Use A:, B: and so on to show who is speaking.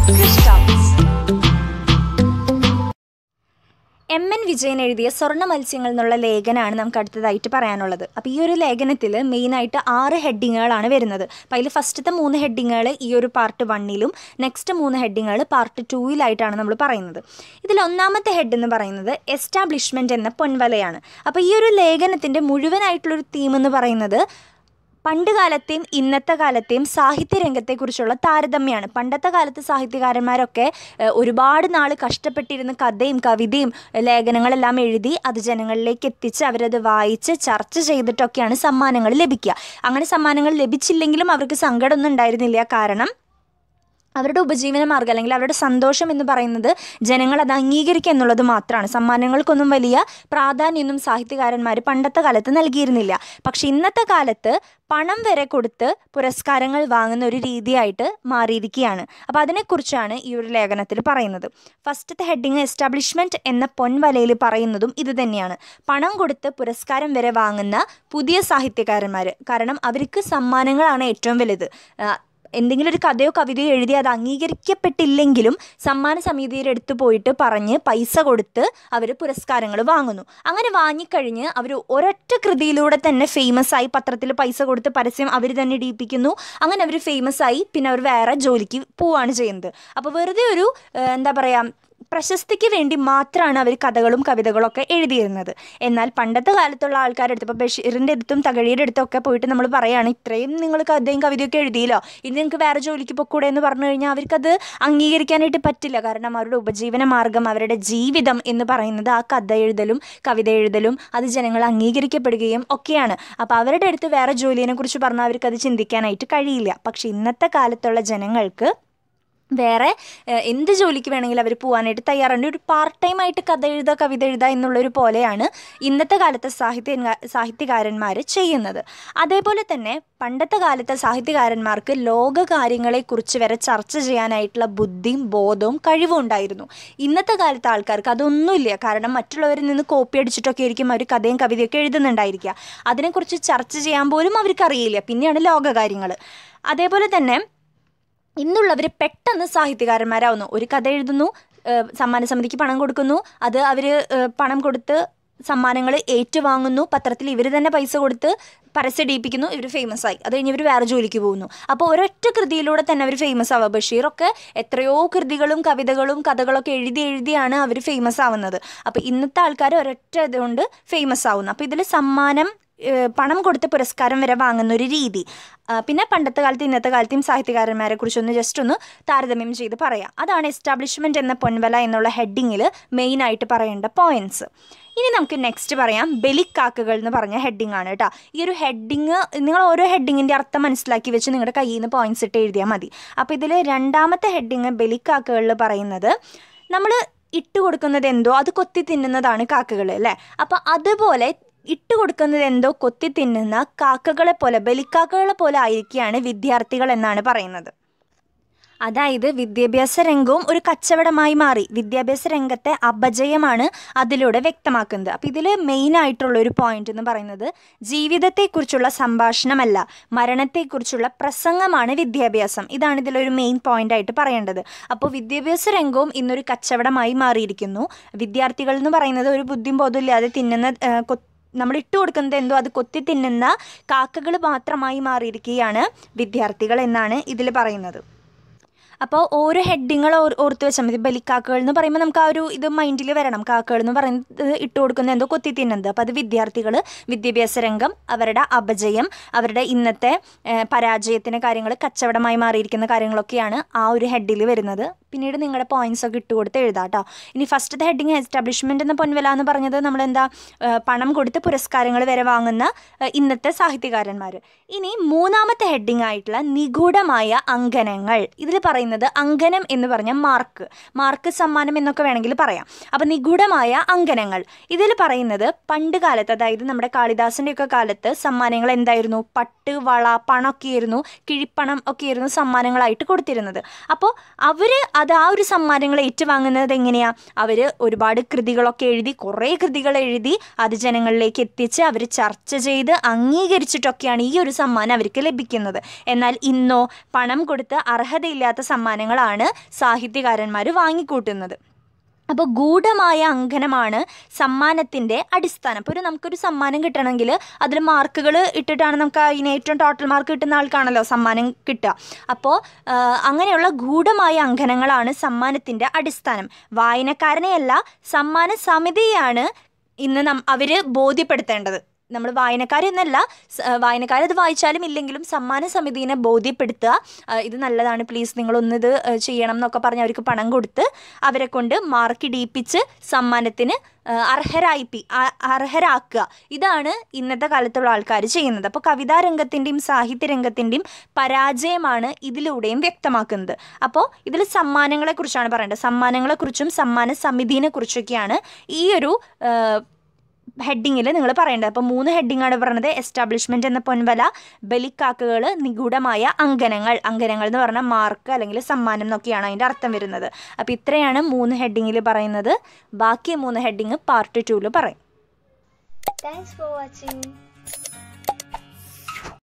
A: Krish Talks. M N Vijayan എഴുതിയ സ്വർണ്ണ മത്സ്യങ്ങൾ എന്നുള്ള ലേഖനമാണ് നമുക്ക് അടുത്തതായിട്ട് പറയാനുള്ളത് അപ്പോൾ ഈ ഒരു ലേഖനത്തിൽ മെയിനായിട്ട് ആറ് ഹെഡിങ്ങുകളാണ് വരുന്നത് അപ്പോൾ അതിൽ ഫസ്റ്റത്തെ മൂന്ന് ഹെഡിങ്ങുകൾ ഈ ഒരു പാർട്ട് വണ്ണിലും നെക്സ്റ്റ് മൂന്ന് ഹെഡിങ്ങുകൾ പാർട്ട് ടൂവിലായിട്ടാണ് നമ്മൾ പറയുന്നത് ഇതിൽ ഒന്നാമത്തെ ഹെഡ് എന്ന് പറയുന്നത് എസ്റ്റാബ്ലിഷ്മെൻറ്റ് എന്ന പൊൻവലയാണ് അപ്പോൾ ഈ ഒരു ലേഖനത്തിൻ്റെ മുഴുവനായിട്ടുള്ളൊരു തീം എന്ന് പറയുന്നത് പണ്ട് കാലത്തെയും ഇന്നത്തെ കാലത്തെയും സാഹിത്യ രംഗത്തെക്കുറിച്ചുള്ള താരതമ്യമാണ് പണ്ടത്തെ കാലത്ത് സാഹിത്യകാരന്മാരൊക്കെ ഏഹ്, ഒരുപാട് നാൾ കഷ്ടപ്പെട്ടിരുന്ന് കഥയും കവിതയും ഏഹ്, ലേഖനങ്ങളെല്ലാം എഴുതി അത് ജനങ്ങളിലേക്ക് എത്തിച്ച് അവരത് വായിച്ച് ചർച്ച ചെയ്തിട്ടൊക്കെയാണ് സമ്മാനങ്ങൾ ലഭിക്കുക അങ്ങനെ സമ്മാനങ്ങൾ ലഭിച്ചില്ലെങ്കിലും അവർക്ക് സങ്കടമൊന്നും ഉണ്ടായിരുന്നില്ല കാരണം അവരുടെ ഉപജീവന മാർഗ്ഗം അല്ലെങ്കിൽ അവരുടെ സന്തോഷം എന്ന് പറയുന്നത് ജനങ്ങൾ അത് അംഗീകരിക്കുക എന്നുള്ളത് മാത്രമാണ് സമ്മാനങ്ങൾക്കൊന്നും വലിയ പ്രാധാന്യമൊന്നും സാഹിത്യകാരന്മാർ പണ്ടത്തെ കാലത്ത് നൽകിയിരുന്നില്ല പക്ഷെ ഇന്നത്തെ കാലത്ത് പണം വരെ കൊടുത്ത് പുരസ്കാരങ്ങൾ വാങ്ങുന്ന ഒരു രീതിയായിട്ട് മാറിയിരിക്കുകയാണ് അപ്പോൾ അതിനെക്കുറിച്ചാണ് ഈ ഒരു ലേഖനത്തിൽ പറയുന്നത് ഫസ്റ്റത്തെ ഹെഡിങ് എസ്റ്റാബ്ലിഷ്മെൻറ്റ് എന്ന പൊൻവലയിൽ പറയുന്നതും ഇത് തന്നെയാണ് പണം കൊടുത്ത് പുരസ്കാരം വരെ വാങ്ങുന്ന പുതിയ സാഹിത്യകാരന്മാർ കാരണം അവർക്ക് സമ്മാനങ്ങളാണ് ഏറ്റവും വലുത് ആ, എന്തെങ്കിലും ഒരു കഥയോ കവിതയോ എഴുതി അത് അംഗീകരിക്കപ്പെട്ടില്ലെങ്കിലും സമ്മാന സമിതിയുടെ അടുത്ത് പോയിട്ട് പറഞ്ഞ് പൈസ കൊടുത്ത് അവർ പുരസ്കാരങ്ങൾ വാങ്ങുന്നു അങ്ങനെ വാങ്ങിക്കഴിഞ്ഞ് അവർ ഒരൊറ്റ കൃതിയിലൂടെ തന്നെ ഫേമസ് ആയി പത്രത്തിൽ പൈസ കൊടുത്ത് പരസ്യം അവർ തന്നെ ഇടിയിപ്പിക്കുന്നു അങ്ങനെ അവർ ഫേമസ് ആയി പിന്നെ അവർ വേറെ ജോലിക്ക് പോവുകയാണ് ചെയ്യുന്നത് അപ്പോൾ വെറുതെ ഒരു ഏഹ്, എന്താ പറയുക പ്രശസ്തിക്ക് വേണ്ടി മാത്രമാണ് അവർ കഥകളും കവിതകളും ഒക്കെ എഴുതിയിരുന്നത് എന്നാൽ പണ്ടത്തെ കാലത്തുള്ള ആൾക്കാരുടെ അടുത്ത് ഇപ്പോൾ ബഷീറിൻ്റെ അടുത്തും തകഴിയുടെ അടുത്തും ഒക്കെ പോയിട്ട് നമ്മൾ പറയുകയാണ് ഇത്രയും നിങ്ങൾ കഥയും കവിതയൊക്കെ എഴുതിയല്ലോ ഇനി നിങ്ങൾക്ക് വേറെ ജോലിക്ക് പൊക്കൂടെ എന്ന് പറഞ്ഞു കഴിഞ്ഞാൽ അവർക്കത് അംഗീകരിക്കാനായിട്ട് പറ്റില്ല കാരണം അവരുടെ ഉപജീവന മാർഗം അവരുടെ ജീവിതം എന്ന് പറയുന്നത് ആ കഥ എഴുതലും കവിത എഴുതലും അത് ജനങ്ങൾ അംഗീകരിക്കപ്പെടുകയും ഒക്കെയാണ് അപ്പോൾ അവരുടെ അടുത്ത് വേറെ ജോലിയെ കുറിച്ച് പറഞ്ഞാൽ അവർക്കത് ചിന്തിക്കാനായിട്ട് കഴിയില്ല പക്ഷെ ഇന്നത്തെ കാലത്തുള്ള ജനങ്ങൾക്ക് വേറെ ഏഹ്, എന്ത് ജോലിക്ക് വേണമെങ്കിലും അവർ പോകാനായിട്ട് തയ്യാറുണ്ട് ഒരു പാർട്ട് ടൈം ആയിട്ട് കഥ എഴുതുക കവിത എഴുതുക എന്നുള്ളൊരു പോലെയാണ് ഇന്നത്തെ കാലത്തെ സാഹിത്യ സാഹിത്യകാരന്മാർ ചെയ്യുന്നത് അതേപോലെ തന്നെ പണ്ടത്തെ കാലത്തെ സാഹിത്യകാരന്മാർക്ക് ലോക കാര്യങ്ങളെക്കുറിച്ച് വരെ ചർച്ച ചെയ്യാനായിട്ടുള്ള ബുദ്ധിയും ബോധവും കഴിവും ഉണ്ടായിരുന്നു ഇന്നത്തെ കാലത്തെ ആൾക്കാർക്ക് അതൊന്നുമില്ല കാരണം മറ്റുള്ളവരിൽ നിന്ന് കോപ്പി അടിച്ചിട്ടൊക്കെ ആയിരിക്കും അവർ കഥയും കവിതയൊക്കെ എഴുതുന്നുണ്ടായിരിക്കുക അതിനെക്കുറിച്ച് ചർച്ച ചെയ്യാൻ പോലും അവർക്കറിയില്ല പിന്നെയാണ് ലോക കാര്യങ്ങൾ അതേപോലെ തന്നെ ഇന്നുള്ളവർ പെട്ടെന്ന് സാഹിത്യകാരന്മാരാവുന്നു ഒരു കഥ എഴുതുന്നു ഏഹ് സമ്മാന സമിതിക്ക് പണം കൊടുക്കുന്നു അത് അവർ പണം കൊടുത്ത് സമ്മാനങ്ങൾ ഏറ്റുവാങ്ങുന്നു പത്രത്തിൽ ഇവർ തന്നെ പൈസ കൊടുത്ത് പരസ്യം ഇടിയിപ്പിക്കുന്നു ഇവർ ഫേമസ് ആയി അത് കഴിഞ്ഞ് ഇവർ വേറെ ജോലിക്ക് പോകുന്നു അപ്പോൾ ഒരൊറ്റ കൃതിയിലൂടെ തന്നെ അവർ ഫേമസ് ആവുക ബഷീറൊക്കെ എത്രയോ കൃതികളും കവിതകളും കഥകളൊക്കെ എഴുതി എഴുതിയാണ് അവർ ഫേമസ് ആവുന്നത് അപ്പോൾ ഇന്നത്തെ ആൾക്കാർ ഒരൊറ്റ ഇതുകൊണ്ട് ഫേമസ് ആവുന്നു അപ്പോൾ ഇതിൽ സമ്മാനം ഏഹ് പണം കൊടുത്ത് പുരസ്കാരം വരെ വാങ്ങുന്ന ഒരു രീതി ആ, പിന്നെ പണ്ടത്തെ കാലത്ത് ഇന്നത്തെ കാലത്തെയും സാഹിത്യകാരന്മാരെ കുറിച്ചൊന്ന് ജസ്റ്റ് ഒന്ന് താരതമ്യം ചെയ്ത് പറയാം അതാണ് എസ്റ്റാബ്ലിഷ്മെൻറ്റ് എന്ന പൊൻവല എന്നുള്ള ഹെഡിങ്ങിൽ മെയിനായിട്ട് പറയേണ്ട പോയിന്റ്സ് ഇനി നമുക്ക് നെക്സ്റ്റ് പറയാം ബലിക്കാക്കകൾ എന്ന് പറഞ്ഞ ഹെഡിങ് ആണ് കേട്ടോ ഈ ഒരു ഹെഡിങ് നിങ്ങൾ ഓരോ ഹെഡിങ്ങിൻ്റെ അർത്ഥം മനസ്സിലാക്കി വെച്ച് നിങ്ങളുടെ കയ്യിൽ നിന്ന് പോയിന്റ്സ് ഇട്ട് എഴുതിയാൽ മതി അപ്പോൾ ഇതിൽ രണ്ടാമത്തെ ഹെഡിങ് ബലിക്കാക്കകളിൽ പറയുന്നത് നമ്മൾ ഇട്ട് കൊടുക്കുന്നത് എന്തോ അത് കൊത്തി തിന്നുന്നതാണ് കാക്കകൾ അല്ലേ അപ്പോൾ അതുപോലെ ഇട്ട് കൊടുക്കുന്നത് എന്തോ കൊത്തി തിന്നുന്ന കാക്കകളെ പോലെ ബലിക്കാക്കകളെ പോലെ ആയിരിക്കുകയാണ് വിദ്യാർത്ഥികൾ എന്നാണ് പറയുന്നത് അതായത് വിദ്യാഭ്യാസ രംഗവും ഒരു കച്ചവടമായി മാറി വിദ്യാഭ്യാസ രംഗത്തെ അപജയമാണ് അതിലൂടെ വ്യക്തമാക്കുന്നത് അപ്പോൾ ഇതിൽ മെയിൻ ആയിട്ടുള്ള ഒരു പോയിന്റ് എന്ന് പറയുന്നത് ജീവിതത്തെക്കുറിച്ചുള്ള സംഭാഷണമല്ല മരണത്തെക്കുറിച്ചുള്ള പ്രസംഗമാണ് വിദ്യാഭ്യാസം ഇതാണ് ഇതിലൊരു മെയിൻ പോയിന്റ് ആയിട്ട് പറയേണ്ടത് അപ്പോൾ വിദ്യാഭ്യാസ രംഗവും ഇന്നൊരു കച്ചവടമായി മാറിയിരിക്കുന്നു വിദ്യാർത്ഥികൾ എന്ന് പറയുന്നത് ഒരു ബുദ്ധിയും ബോധമില്ലാതെ തിന്നുന്ന ആ, കൊ- നമ്മൾ ഇട്ട് കൊടുക്കുന്നത് എന്തോ അത് കൊത്തി തിന്നുന്ന കാക്കകൾ മാത്രമായി മാറിയിരിക്കുകയാണ് വിദ്യാർത്ഥികൾ എന്നാണ് ഇതിൽ പറയുന്നത് അപ്പോൾ ഓരോ ഹെഡിങ്ങൾ ഓർത്ത് വെച്ചാൽ മതി ബലിക്കാക്കകൾ എന്ന് പറയുമ്പോൾ നമുക്ക് ആ ഒരു ഇത് മൈൻഡിൽ വരണം കാക്കകൾ എന്ന് പറയുന്നത് ഇട്ട് കൊടുക്കുന്നത് എന്തോ കൊത്തി തിന്നുന്നത് അപ്പോൾ അത് വിദ്യാർത്ഥികൾ വിദ്യാഭ്യാസ രംഗം അവരുടെ അപജയം അവരുടെ ഇന്നത്തെ ഏഹ്, പരാജയത്തിന് കാര്യങ്ങൾ കച്ചവടമായി മാറിയിരിക്കുന്ന കാര്യങ്ങളൊക്കെയാണ് ആ ഒരു ഹെഡിൽ വരുന്നത് പിന്നീട് നിങ്ങളുടെ പോയിന്റ്സ് ഒക്കെ ഇട്ട് കൊടുത്ത് എഴുതാം കേട്ടോ ഇനി ഫസ്റ്റത്തെ ഹെഡിങ് എസ്റ്റാബ്ലിഷ്മെൻ്റ് എന്ന പൊൻവല എന്ന് പറഞ്ഞത് നമ്മളെന്താ ഏഹ്, പണം കൊടുത്ത് പുരസ്കാരങ്ങൾ വരെ വാങ്ങുന്ന ഏഹ്, ഇന്നത്തെ സാഹിത്യകാരന്മാർ ഇനി മൂന്നാമത്തെ ഹെഡിങ് ആയിട്ടുള്ള നിഗൂഢമായ അങ്കനങ്ങൾ ഇതിൽ പറയുന്നത് അങ്കനം എന്ന് പറഞ്ഞ മാർക്ക് മാർക്ക് സമ്മാനം എന്നൊക്കെ വേണമെങ്കിൽ പറയാം അപ്പം നിഗൂഢമായ അങ്കനങ്ങൾ ഇതിൽ പറയുന്നത് പണ്ട് കാലത്ത് അതായത് നമ്മുടെ കാളിദാസൻ്റെ ഒക്കെ കാലത്ത് സമ്മാനങ്ങൾ എന്തായിരുന്നു പട്ട് വള പണമൊക്കെ ആയിരുന്നു കിഴിപ്പണം ഒക്കെ ആയിരുന്നു സമ്മാനങ്ങളായിട്ട് കൊടുത്തിരുന്നത് അപ്പോൾ അവർ അത് ആ ഒരു സമ്മാനങ്ങൾ ഏറ്റുവാങ്ങുന്നത് എങ്ങനെയാണ് അവർ ഒരുപാട് കൃതികളൊക്കെ എഴുതി കുറേ കൃതികൾ എഴുതി അത് ജനങ്ങളിലേക്ക് എത്തിച്ച് അവർ ചർച്ച ചെയ്ത് അംഗീകരിച്ചിട്ടൊക്കെയാണ് ഈ ഒരു സമ്മാനം അവർക്ക് ലഭിക്കുന്നത് എന്നാൽ ഇന്നോ പണം കൊടുത്ത് അർഹതയില്ലാത്ത സമ്മാനങ്ങളാണ് സാഹിത്യകാരന്മാർ വാങ്ങിക്കൂട്ടുന്നത് അപ്പോൾ ഗൂഢമായ അങ്കനമാണ് സമ്മാനത്തിൻ്റെ അടിസ്ഥാനം അപ്പോൾ ഒരു നമുക്കൊരു സമ്മാനം കിട്ടണമെങ്കിൽ അതിൽ മാർക്കുകൾ ഇട്ടിട്ടാണ് നമുക്ക് അതിന് ഏറ്റവും ടോട്ടൽ മാർക്ക് കിട്ടുന്ന ആൾക്കാണല്ലോ സമ്മാനം കിട്ടുക അപ്പോൾ ആ, അങ്ങനെയുള്ള ഗൂഢമായ അങ്കനങ്ങളാണ് സമ്മാനത്തിൻ്റെ അടിസ്ഥാനം വായനക്കാരനെയല്ല സമ്മാന സമിതിയാണ് ഇന്ന് നം അവർ ബോധ്യപ്പെടുത്തേണ്ടത് നമ്മൾ വായനക്കാരെന്നല്ല സ- ആ, വായനക്കാരത് വായിച്ചാലും ഇല്ലെങ്കിലും സമ്മാന സമിതിനെ ബോധ്യപ്പെടുത്തുക ആ, ഇത് നല്ലതാണ് പ്ലീസ് നിങ്ങളൊന്ന് ഇത് ആ, ചെയ്യണം എന്നൊക്കെ പറഞ്ഞ് അവർക്ക് പണം കൊടുത്ത് അവരെ കൊണ്ട് മാർക്ക് ഇടിയിപ്പിച്ച് സമ്മാനത്തിന് ആ, അർഹരായിപ്പി ആ- അർഹരാക്കുക ഇതാണ് ഇന്നത്തെ കാലത്തുള്ള ആൾക്കാർ ചെയ്യുന്നത് അപ്പോൾ കവിതാ രംഗത്തിൻ്റെയും സാഹിത്യ രംഗത്തിൻ്റെയും പരാജയമാണ് ഇതിലൂടെയും വ്യക്തമാക്കുന്നത് അപ്പോൾ ഇതിൽ സമ്മാനങ്ങളെക്കുറിച്ചാണ് പറയേണ്ടത് സമ്മാനങ്ങളെക്കുറിച്ചും സമ്മാന സമിതിനെ കുറിച്ചൊക്കെയാണ് ഈ ഒരു ആ, ഹെഡിങ്ങിൽ നിങ്ങൾ പറയേണ്ടത് അപ്പോൾ മൂന്ന് ഹെഡിങ്ങാണ് പറയുന്നത് എസ്റ്റാബ്ലിഷ്മെൻറ്റ് എന്ന പൊൻവല ബലിക്കാക്കുകൾ നിഗൂഢമായ അങ്കനങ്ങൾ അങ്കനങ്ങൾ എന്ന് പറഞ്ഞാൽ മാർക്ക് അല്ലെങ്കിൽ സമ്മാനം എന്നൊക്കെയാണ് അതിൻ്റെ അർത്ഥം വരുന്നത് അപ്പോൾ ഇത്രയാണ് മൂന്ന് ഹെഡിങ്ങിൽ പറയുന്നത് ബാക്കി മൂന്ന് ഹെഡിങ് പാർട്ട് ടൂവിൽ പറയും
B: Thanks for watching.